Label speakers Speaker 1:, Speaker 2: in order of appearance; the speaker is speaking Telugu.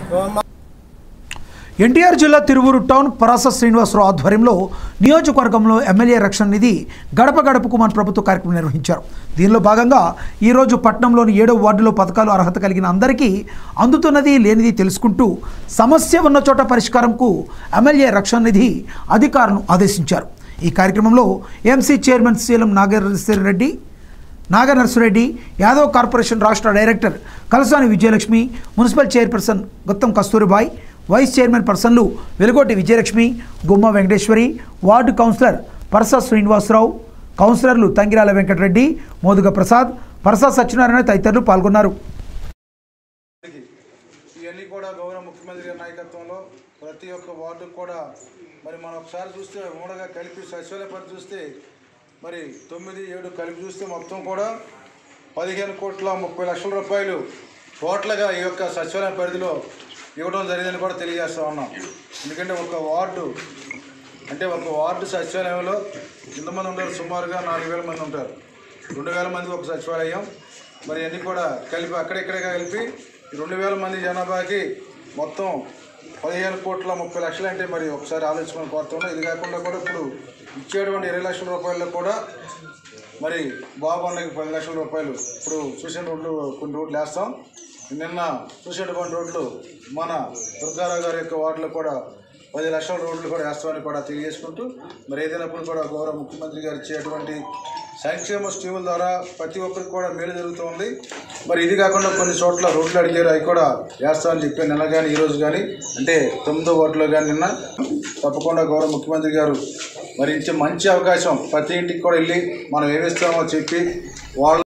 Speaker 1: ఎన్టీఆర్ జిల్లా తిరువూరు టౌన్ పరాస శ్రీనివాసరావు ఆధ్వర్యంలో నియోజకవర్గంలో ఎమ్మెల్యే రక్షణ నిధి గడప గడపకు మన ప్రభుత్వ కార్యక్రమం నిర్వహించారు దీనిలో భాగంగా ఈరోజు పట్టణంలోని ఏడో వార్డులో పథకాలు అర్హత కలిగిన అందరికీ అందుతున్నది లేనిది తెలుసుకుంటూ సమస్య ఉన్న చోట పరిష్కారంకు ఎమ్మెల్యే రక్షణ నిధి అధికారులను ఆదేశించారు ఈ కార్యక్రమంలో MC chairman CM Nageswara Reddy Naganarsureddy Yadav corporation రాష్ట్ర director Kalasani Vijayalakshmi municipal chairperson Guttam Kasturibai vice chairman పర్సన్లు వెలుగోటి విజయలక్ష్మి గుమ్మ వెంకటేశ్వరి వార్డు కౌన్సిలర్ పరస శ్రీనివాసరావు కౌన్సిలర్లు తంగిరాల వెంకటరెడ్డి మోదుగ ప్రసాద్ పరస సత్యనారాయణ తదితరులు పాల్గొన్నారు
Speaker 2: ఇవన్నీ కూడా గౌరవ ముఖ్యమంత్రి గారి నాయకత్వంలో ప్రతి ఒక్క వార్డుకు కూడా మరి మనం ఒకసారి చూస్తే మూడగా కలిపి సచివాలయ పరిధి చూస్తే మరి తొమ్మిది ఏడు కలిపి చూస్తే మొత్తం కూడా పదిహేను కోట్ల ముప్పై లక్షల రూపాయలు టోటల్గా ఈ యొక్క సచివాలయ పరిధిలో ఇవ్వడం జరిగిందని కూడా తెలియజేస్తా ఉన్నాం ఎందుకంటే ఒక వార్డు అంటే ఒక వార్డు సచివాలయంలో ఎంతమంది ఉంటారు సుమారుగా నాలుగు వేల మంది ఉంటారు రెండు వేల మంది ఒక సచివాలయం మరి అన్నీ కూడా కలిపి అక్కడెక్కడే కలిపి ఈ రెండు వేల మంది జనాభాకి మొత్తం పదిహేను కోట్ల ముప్పై లక్షలు అంటే మరి ఒకసారి ఆలోచించుకొని కోరుతున్నాం ఇది కాకుండా కూడా ఇప్పుడు ఇచ్చేటువంటి ఇరవై లక్షల రూపాయల్లో కూడా మరి బాబు అన్నకి పది లక్షల రూపాయలు ఇప్పుడు చూసిన రోడ్లు కొన్ని రోడ్లు వేస్తాం నిన్న చూసేటువంటి రోడ్లు మన దుర్గారావు గారి యొక్క వార్డులో కూడా పది లక్షల రోడ్లు కూడా వేస్తామని కూడా తెలియజేసుకుంటూ మరి ఏదైనప్పుడు కూడా గౌరవ ముఖ్యమంత్రి గారు ఇచ్చేటువంటి సంక్షేమ స్కీముల ద్వారా ప్రతి ఒక్కరికి కూడా మేలు జరుగుతుంది మరి ఇది కాకుండా కొన్ని చోట్ల రోడ్లు అడిగారు అవి కూడా వేస్తామని చెప్పి నిన్న కానీ ఈరోజు కానీ అంటే తొమ్మిదో వార్డులో కానీ నిన్న తప్పకుండా గౌరవ ముఖ్యమంత్రి గారు మరి ఇచ్చే మంచి అవకాశం ప్రతి ఇంటికి కూడా వెళ్ళి మనం ఏమిస్తామో చెప్పి వాళ్ళు